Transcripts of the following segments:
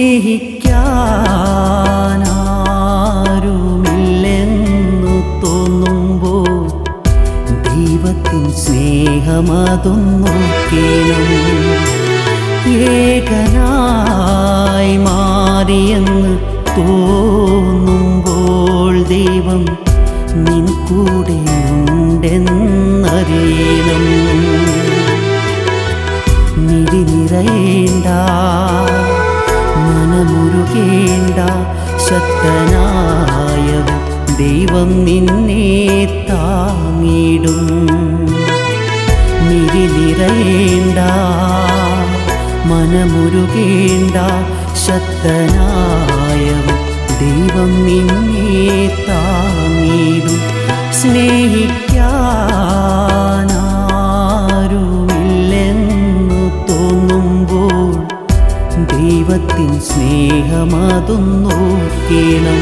സ്നേഹിക്കാനാരുമില്ലെന്നു തോന്നുമ്പോൾ ദൈവത്തിൻ സ്നേഹമതൊന്നു കേണം ഏകനായി മാറിയെന്ന് തോന്നുമ്പോൾ ദൈവം നിൻ കൂടെയുണ്ടെന്നറിയണം നിധി നിറയേണ്ട മനമുരുകേണ്ട ശക്തനായവൻ ദൈവം നിന്നെ താങ്ങിടും നിധി നിറയേണ്ട മനമുരുകേണ്ട ശക്തനായവൻ ദൈവം നിന്നെ താങ്ങിടും സ്നേഹിക്കാനാരുമില്ലെന്നു തോന്നുമ്പോൾ ദൈവത്തിൻ സ്നേഹമതൊന്നു കേണം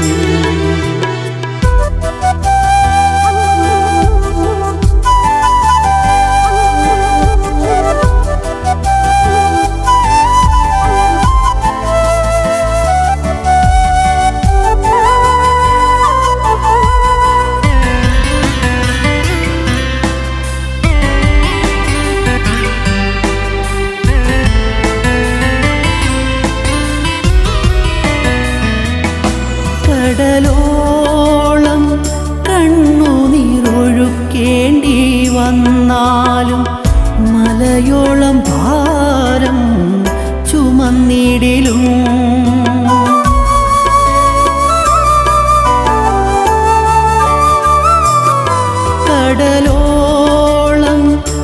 കടലോളം കണ്ണുനീരൊഴുക്കേണ്ടി വന്നാലും മലയോളം ഭാരം ചുമന്നിടിലും കടലോളം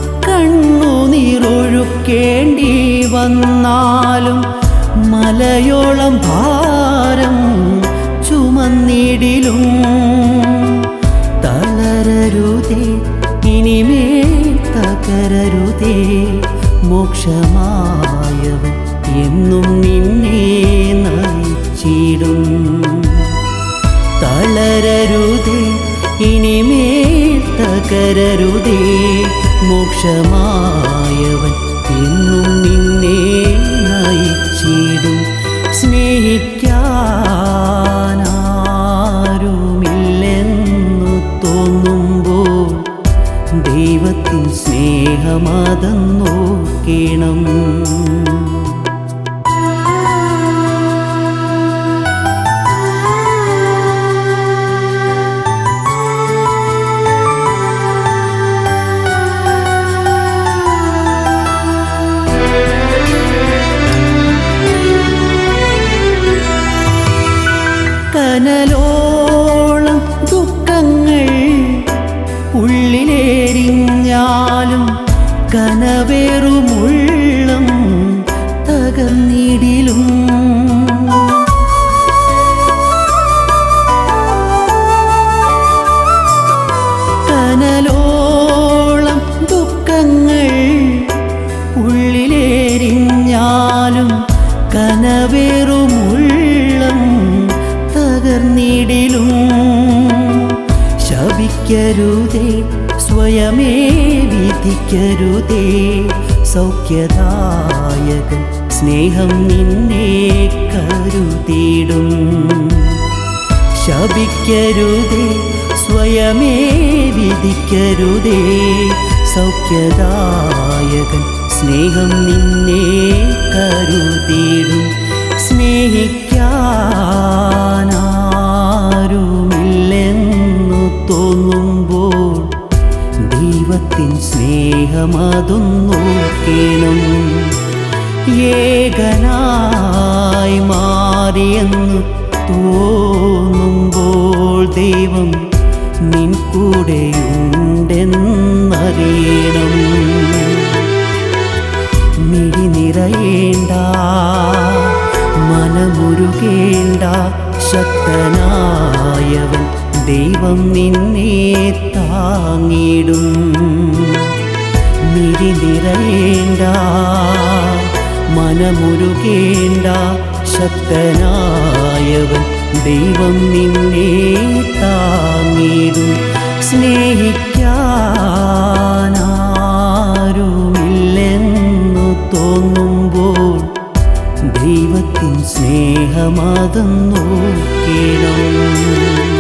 കണ്ണുനീരൊഴുക്കേണ്ടി വന്നാലും മലയോളം ഭാരം ചുമന്നിടിലും തളരരുതേ ഇനിമേൽ തകരരുതേ മോക്ഷമായവൻ എന്നും നിന്നെ നയിച്ചിടും തളരരുതേ ഇനിമേൽ തകരരുതേ മോക്ഷമായവൻ എന്നും നിന്നെ നയിച്ചിടും സ്നേഹിക്കാനാരുമില്ലെന്നു തോന്നുമ്പോൾ ദൈവത്തിൻ സ്നേഹമതെന്നു കേണം കനലോളം ദുഃഖങ്ങൾ ഉള്ളിലേരിഞ്ഞാലും കനവേറുമുള്ളം തകർന്നിടിലും കനലോളം ദുഃഖങ്ങൾ ഉള്ളിലേരിഞ്ഞാലും കനവേറുമുള്ളം തകർന്നിടിലും ശപിക്കരുതേ സ്വയമേ വിധിക്കരുതേ സൗഖ്യദായകൻ സ്നേഹം നിന്നെ കരുതിടും ശപിക്കരുതേ സ്വയമേ വിധിക്കരുതേ സൗഖ്യദായകൻ സ്നേഹം നിന്നെ കരുതിടും സ്നേഹിക്കാനാരുമില്ലെന്നു തോന്നുമ്പോൾ ദൈവത്തിൻ സ്നേഹമതൊന്നു കേണം ഏകനായി മാറിയെന്ന് തോന്നുമ്പോൾ ദൈവം നിൻ കൂടെയുണ്ടെന്നറിയണം മിഴി നിറയേണ്ട മനമുരുകേണ്ട ശക്തനായവൻ ദൈവം നിന്നെ താങ്ങിടും മിഴി നിറയേണ്ട മനമുരുകേണ്ട ശക്തനായവൻ ദൈവം നിന്നെ താങ്ങിടും സ്നേഹിക്കാനാരുമില്ലെന്നു തോന്നുമ്പോൾ ദൈവത്തിൻ സ്നേഹമാകുന്നു കേണം